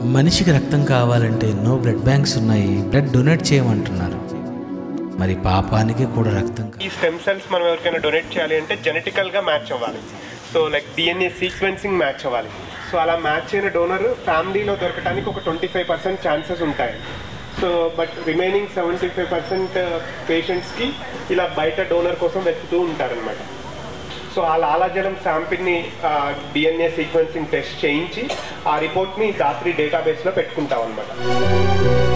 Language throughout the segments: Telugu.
మనిషికి రక్తం కావాలంటే ఎన్నో బ్లడ్ బ్యాంక్స్ ఉన్నాయి బ్లడ్ డొనేట్ చేయమంటున్నారు మరి పాపానికి కూడా రక్తం కా- ఈ స్టెమ్ సెల్స్ మనం ఎవరికైనా డొనేట్ చేయాలి అంటే జెనెటికల్గా మ్యాచ్ అవ్వాలి so like DNA sequencing match అవ్వాలి సో అలా మ్యాచ్ అయిన డోనర్ ఫ్యామిలీలో దొరకడానికి ఒక ట్వంటీ ఫైవ్ పర్సెంట్ ఛాన్సెస్ ఉంటాయి so but remaining seventy five percent పేషెంట్స్కి ఇలా బయట డోనర్ కోసం వెతుకుతూ ఉంటారనమాట సో ఆ లాలాజలం శాంపిల్ని డిఎన్ఏ సీక్వెన్సింగ్ టెస్ట్ చేయించి ఆ రిపోర్ట్ని రాత్రి డేటాబేస్లో పెట్టుకుంటాం అనమాట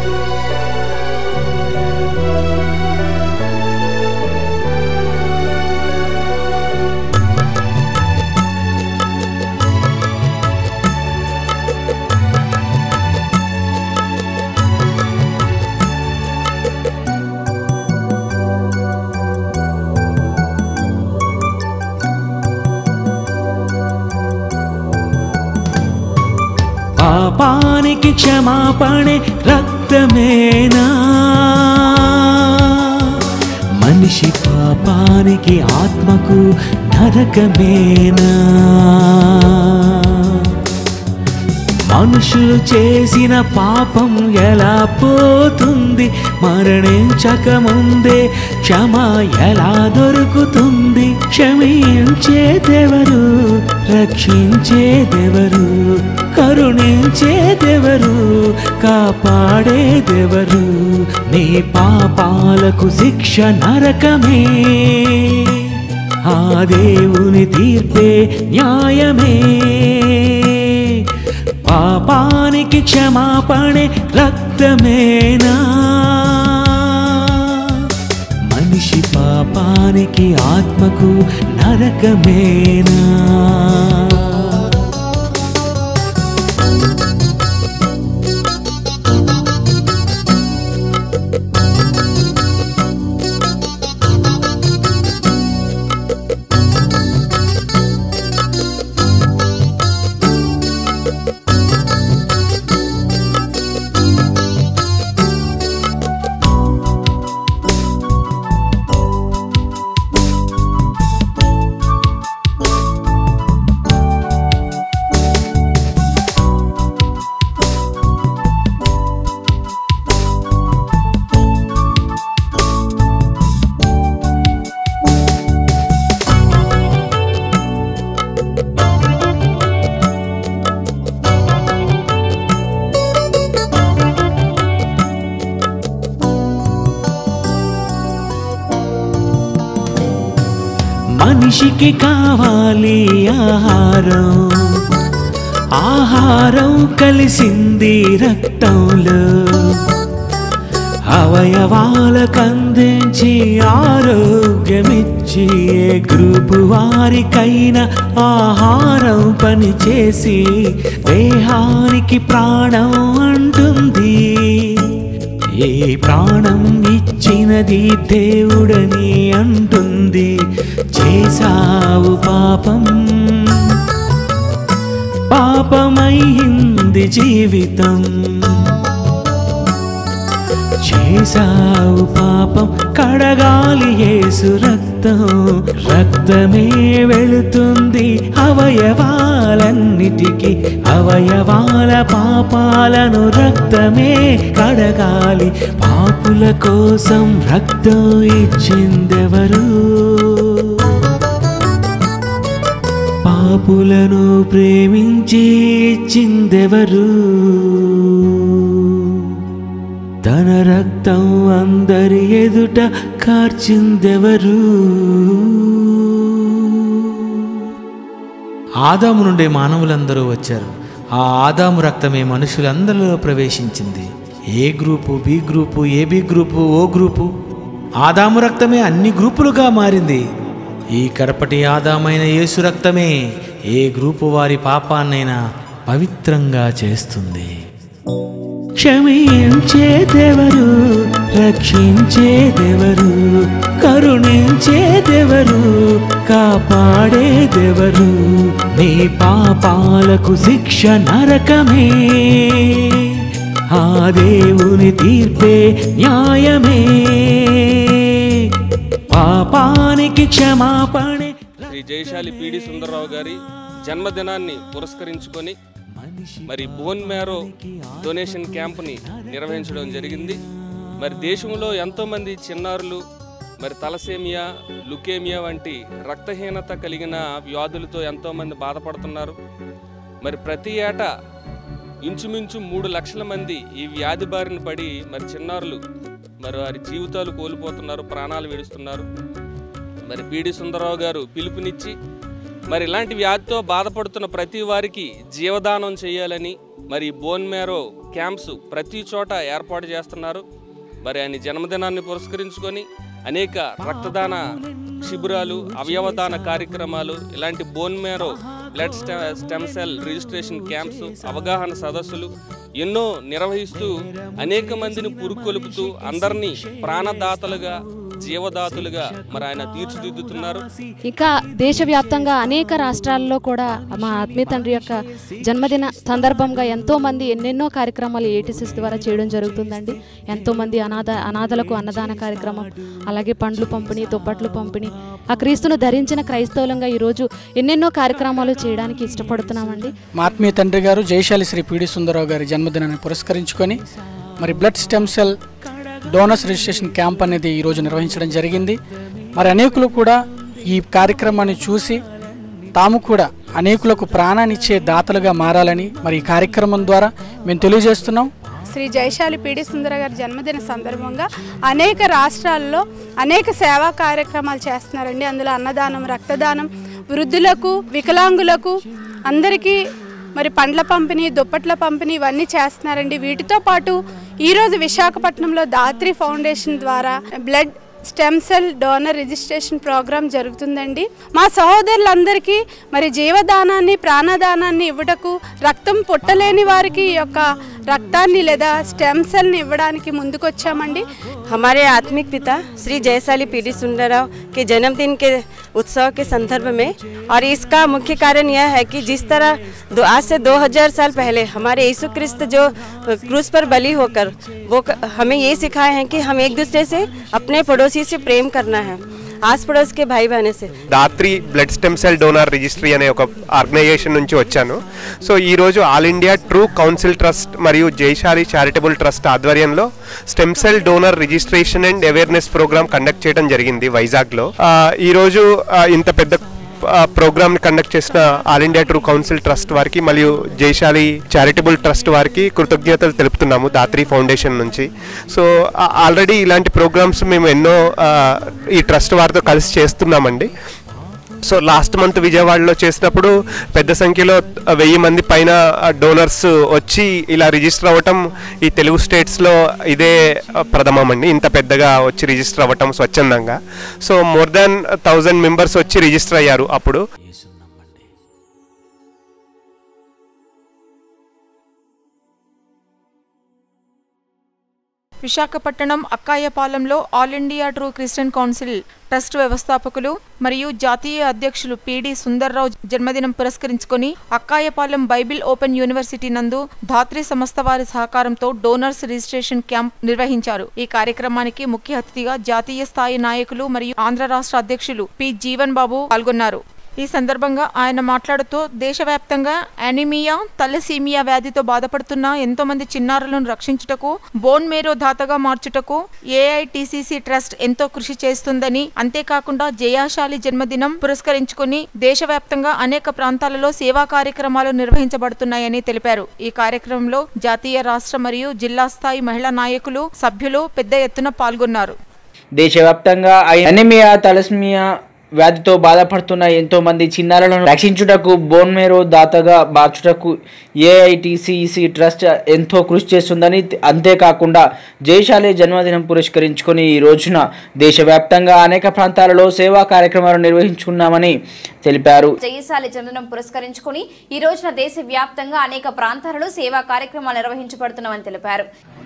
పాపానికి క్షమాపణే రక్తమేనా మనిషి పాపానికి ఆత్మకు నరకమేనా మనుషులు చేసిన పాపం ఎలా పోతుంది మరణించకముందే క్షమ ఎలా దొరుకుతుంది క్షమించేదెవరు రక్షించేదెవరు కరుణించేదెవరు కాపాడేదెవరు నీ పాపాలకు శిక్ష నరకమే ఆ దేవుని తీర్పే న్యాయమే పాపానికి క్షమాపణే రక్తమేనా మనిషి పాపానికి ఆత్మకు నరకమేనా మనిషికి కావాలి ఆహారం ఆహారం కలిసింది రక్తంలో అవయవాలకందించి ఆరోగ్యమిచ్చి ఏ గ్రూపు వారికైనా ఆహారం పనిచేసి దేహానికి ప్రాణం అంటుంది ఏ ప్రాణం ఇచ్చినది దేవుడని అంటుంది చేసావు పాపం పాపమైంది జీవితం చేసావు పాపం కడగాలి యేసు రక్తం రక్తమే వెళుతుంది అవయవాలన్నిటికీ అవయవాల పాపాలను రక్తమే కడగాలి పాపుల కోసం రక్తం ఇచ్చిందెవరు పాపులను ప్రేమించి ఇచ్చిందెవరు తన రక్తం అందరి ఎదుట కార్చిందెవరు ఆదాము నుండే మానవులందరూ వచ్చారు ఆ ఆదాము రక్తమే మనుషులందరిలో ప్రవేశించింది A group B group AB group O group ఆదాము రక్తమే అన్ని గ్రూపులుగా మారింది ఈ కడపటి ఆదామైన యేసు రక్తమే ఏ గ్రూపు వారి పాపాన్నైనా పవిత్రంగా చేస్తుంది క్షమించేదెవరు రక్షించేదెవరు కరుణించేదెవరు కాపాడేదెవరు నీ పాపాలకు శిక్ష నరకమే ఆ దేవుని తీర్పే న్యాయమే పాపానికి క్షమాపణే శ్రీ జయశాలి పిడి సుందరరావు గారి జన్మదినాన్ని పురస్కరించుకొని మరి బోన్ మ్యారో డొనేషన్ క్యాంప్ని నిర్వహించడం జరిగింది మరి దేశంలో ఎంతోమంది చిన్నారులు మరి తలసేమియా లుకేమియా వంటి రక్తహీనత కలిగిన వ్యాధులతో ఎంతోమంది బాధపడుతున్నారు మరి ప్రతి ఏటా ఇంచుమించు మూడు లక్షల మంది ఈ వ్యాధి బారిన పడి మరి చిన్నారులు మరి వారి జీవితాలు కోల్పోతున్నారు ప్రాణాలు విడుస్తున్నారు మరి పిడి సుందరరావు గారు పిలుపునిచ్చి మరి ఇలాంటి వ్యాధితో బాధపడుతున్న ప్రతి వారికి జీవదానం చేయాలని మరి బోన్ మేరో క్యాంప్స్ ప్రతి చోట ఏర్పాటు చేస్తున్నారు మరి ఆయన జన్మదినాన్ని పురస్కరించుకొని అనేక రక్తదాన శిబిరాలు అవయవదాన కార్యక్రమాలు ఇలాంటి బోన్ మేరో బ్లడ్ స్టె స్టెమ్ సెల్ రిజిస్ట్రేషన్ క్యాంప్స్ అవగాహన సదస్సులు ఎన్నో నిర్వహిస్తూ అనేక మందిని పురుకొలుపుతూ అందరినీ ప్రాణదాతలుగా జీవదాతులుగా మరి ఆయన తీర్చిదిద్దుతున్నారు ఇంకా దేశవ్యాప్తంగా అనేక రాష్ట్రాల్లో కూడా మా ఆత్మీయ తండ్రి యొక్క జన్మదిన సందర్భంగా ఎంతో మంది ఎన్నెన్నో కార్యక్రమాలు ఏటీసీస్ ద్వారా చేయడం జరుగుతుందండి ఎంతో మంది అనాథ అనాథలకు అన్నదాన కార్యక్రమం అలాగే పండ్లు పంపిణీ దుప్పట్లు పంపిణీ ఆ క్రీస్తును ధరించిన క్రైస్తవులంగా ఈరోజు ఎన్నెన్నో కార్యక్రమాలు చేయడానికి ఇష్టపడుతున్నామండి మా ఆత్మీయ తండ్రి గారు జయశాలి శ్రీ పిడి సుందరరావు గారి జన్మదినాన్ని పురస్కరించుకొని మరి blood stem cell donors registration camp అనేది ఈరోజు నిర్వహించడం జరిగింది మరి అనేకులు కూడా ఈ కార్యక్రమాన్ని చూసి తాము కూడా అనేకులకు ప్రాణాన్నిచ్చే దాతలుగా మారాలని మరి ఈ కార్యక్రమం ద్వారా మేము తెలియజేస్తున్నాం శ్రీ జయశాలి పిడి సుందర గారి జన్మదిన సందర్భంగా అనేక రాష్ట్రాల్లో అనేక సేవా కార్యక్రమాలు చేస్తున్నారండి అందులో అన్నదానం రక్తదానం వృద్ధులకు వికలాంగులకు అందరికీ మరి పండ్ల పంపిణీ దుప్పట్ల పంపిణీ ఇవన్నీ చేస్తున్నారండి వీటితో పాటు ఈరోజు విశాఖపట్నంలో దాత్రి ఫౌండేషన్ ద్వారా blood stem cell donor registration programme జరుగుతుందండి మా సహోదరులందరికీ మరి జీవదానాన్ని ప్రాణదానాన్ని ఇవ్వటకు రక్తం పుట్టలేని వారికి ఈ యొక్క రక్తాన్ని లేదా స్టెమ్ సెల్ని ఇవ్వడానికి ముందుకొచ్చామండి हमारे आत्मिक पिता श्री जयसाली पीडी सुंदरराव के जन्मदिन के उत्सव के संदर्भ में और इसका मुख्य कारण यह है कि जिस तरह दो आज से 2000 साल पहले हमारे यीशु क्रिस्त जो क्रूस पर बलि होकर वो क- हमें ये सिखाए हैं कि हम एक दूसरे से अपने पड़ोसी से प्रेम करना है आस पड़ोस के भाई बहनों से DATRI blood stem cell donor registry అనే ఒక ఆర్గనైజేషన్ నుంచి వచ్చాను సో ఈరోజు all India true council trust మరియు జైశాలి చారిటబుల్ ట్రస్ట్ ఆధ్వర్యంలో stem cell donor registration and awareness programme conduct చేయడం జరిగింది వైజాగ్లో ఆ, ఈరోజు ఆ, ఇంత పెద్ద ప్రోగ్రామ్ కండక్ట్ చేసిన all India true council trust వారికి మరియు జైశాలి చారిటబుల్ ట్రస్ట్ వారికి కృతజ్ఞతలు తెలుపుతున్నాము దాత్రి ఫౌండేషన్ నుంచి సో ఆల్రెడీ ఇలాంటి ప్రోగ్రామ్స్ మేము ఎన్నో ఆ, ఈ ట్రస్ట్ వారితో కలిసి చేస్తున్నామండి సో లాస్ట్ మంత్ విజయవాడలో చేసినప్పుడు పెద్ద సంఖ్యలో వెయ్యి మంది పైన డోనర్స్ వచ్చి ఇలా రిజిస్టర్ అవ్వటం ఈ తెలుగు స్టేట్స్లో ఇదే ప్రథమం అండి ఇంత పెద్దగా వచ్చి రిజిస్టర్ అవ్వటం స్వచ్ఛందంగా so more than thousand members వచ్చి రిజిస్టర్ అయ్యారు అప్పుడు విశాఖపట్నం అక్కాయపాలెంలో all India true Christian council trust వ్యవస్థాపకులు మరియు జాతీయ అధ్యక్షులు పిడి సుందర్రావు జన్మదినం పురస్కరించుకొని అక్కాయపాలెం బైబిల్ ఓపెన్ యూనివర్సిటీ నందు ధాత్రి సంస్థ వారి సహకారంతో డోనర్స్ రిజిస్ట్రేషన్ క్యాంప్ నిర్వహించారు ఈ కార్యక్రమానికి ముఖ్య అతిథిగా జాతీయ స్థాయి నాయకులు మరియు ఆంధ్ర రాష్ట్ర అధ్యక్షులు పి జీవన్ బాబు పాల్గొన్నారు ఈ సందర్భంగా ఆయన మాట్లాడుతూ దేశవ్యాప్తంగా అనిమియా తలసీమియా వ్యాధితో బాధపడుతున్న ఎంతో మంది చిన్నారులను రక్షించుటకు బోన్ మేరో దాతగా మార్చుటకు ఏఐటిసిసి ట్రస్ట్ ఎంతో కృషి చేస్తుందని అంతేకాకుండా జయాశాలి జన్మదినం పురస్కరించుకుని దేశవ్యాప్తంగా అనేక ప్రాంతాలలో సేవా కార్యక్రమాలు నిర్వహించబడుతున్నాయని తెలిపారు ఈ కార్యక్రమంలో జాతీయ రాష్ట్ర మరియు జిల్లా స్థాయి మహిళా నాయకులు సభ్యులు పెద్ద ఎత్తున పాల్గొన్నారు దేశవ్యాప్తంగా ఎనిమియా తలస్మియా వ్యాధితో బాధపడుతున్న ఎంతో మంది చిన్నారులను రక్షించుటకు బోన్ మేరో దాతగా మార్చుటకు ఏఐటిసిసి ట్రస్ట్ ఎంతో కృషి చేస్తుందని అంతేకాకుండా జయశాలి జన్మదినం పురస్కరించుకొని ఈ రోజున దేశవ్యాప్తంగా అనేక ప్రాంతాలలో సేవా కార్యక్రమాలు నిర్వహించుకున్నామని తెలిపారు జయశాలి జన్మదినం పురస్కరించుకుని ఈ రోజున దేశ వ్యాప్తంగా అనేక ప్రాంతాలలో సేవా కార్యక్రమాలు నిర్వహించబడుతున్నామని తెలిపారు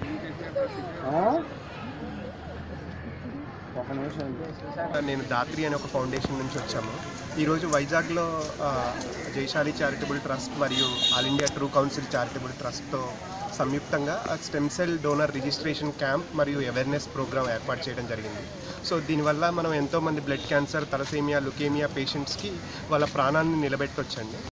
నేను దాత్రి అనే ఒక ఫౌండేషన్ నుంచి వచ్చాము ఈరోజు వైజాగ్లో ఆ, జైశాలి చారిటబుల్ ట్రస్ట్ మరియు all India true council charitable ట్రస్ట్తో సంయుక్తంగా stem cell donor registration camp మరియు అవేర్నెస్ ప్రోగ్రామ్ ఏర్పాటు చేయడం జరిగింది సో దీనివల్ల మనం ఎంతోమంది బ్లడ్ క్యాన్సర్ తలసేమియా లుకేమియా పేషెంట్స్కి వాళ్ళ ప్రాణాన్ని నిలబెట్టొచ్చండి